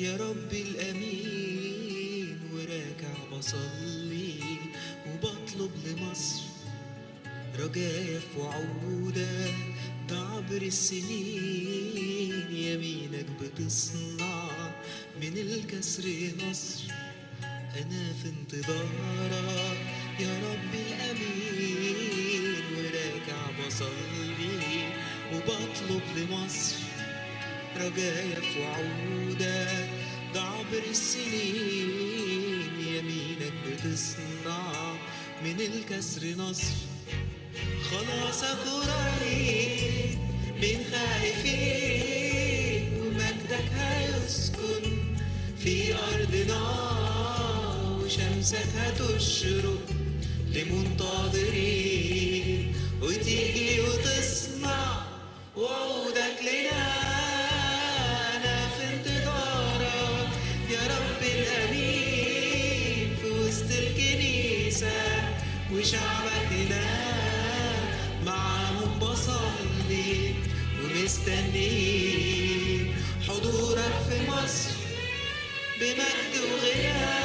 يا رب الأمين وراجع بصلي وبطلب لمصر رجايا في وعودك ده عبر السنين يمينك بتصنع من الكسر نصر أنا في انتظارك يا رب الأمين وراجع بصلي وبطلب لمصر رجايا في وعودك ده عبر السنين يمينك بتصنع من الكسر نصر خلاصك قريب من خايفين ومجدك هيسكن في أرضنا وشمسك هتشرق لمنتظرين وتيجي وتصنع وعودك لنا أنا في انتظارك يا رب الأمين في وسط الكنيسة وشعبك هنا معاهم بصلي ومستنيين حضورك في مصر بمجد وغنى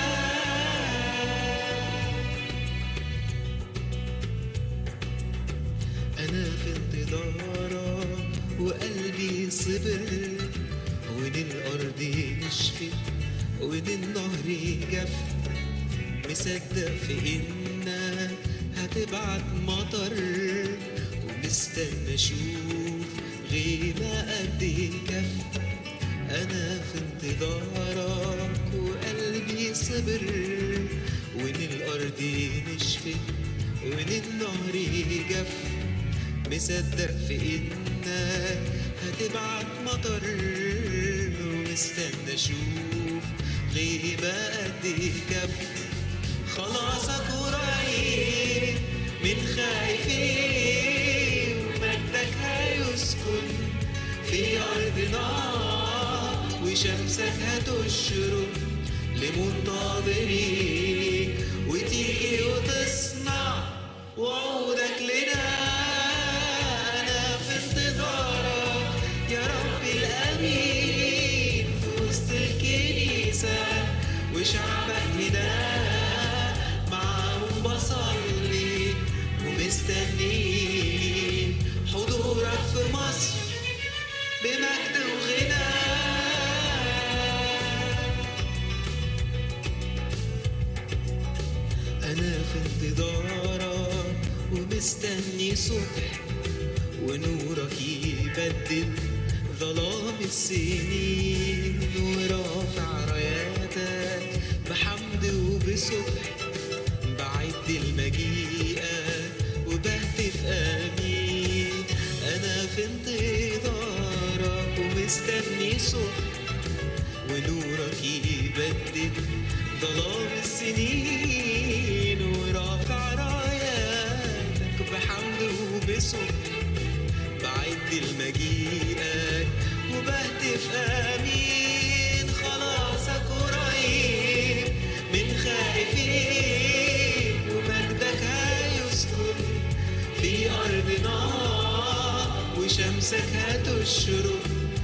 أنا في انتظارك وقلبي صبر وإن الأرض نشفت وإن النهر جف مصدق في إنك هتبعت مطر ومستنى أشوف غيمة قد كف أنا في انتظارك وقلبي صبر وإن الأرض نشفت وإن النهر جف مصدق في إنك هتبعت مطر ومستنى أشوف غيبة قد كف خلاصك قريب من خايفين ومجدك هيسكن في أرضنا وشمسك هتشرق لمنتظرين وتيجي وتصنع وعودك لنا أنا في انتظارك يا رب الأمين في وسط الكنيسة وشعبك هنا معاهم بصلي ومستنيين حضورك في مصر بمجد وغنى أنا في انتظارك ومستني صبح ونورك يبدل ظلام السنين ورافع راياتك بحمد وبسبح بعد المجيئة وبهتف آمين أنا في انتظارك ومستني صبح ونورك يبدل ظلام السنين ورافع راياتك بحمد وبسبح بعد المجيئك وبهتف امين خلاصك قريب من خائفين ومجدك هيسكن في ارضنا وشمسك هتشرق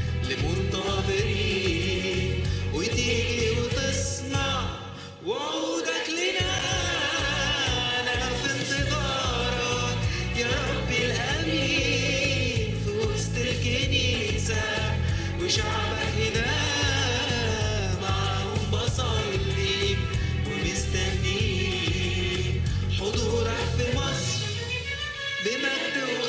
لمنتظرين وتيجي وتصنع وعودك لنا انا في انتظارك يا رب الامين في وسط الكنيسه وشعبك هنا معاهم بصلي ومستني حضورك في مصر بمجد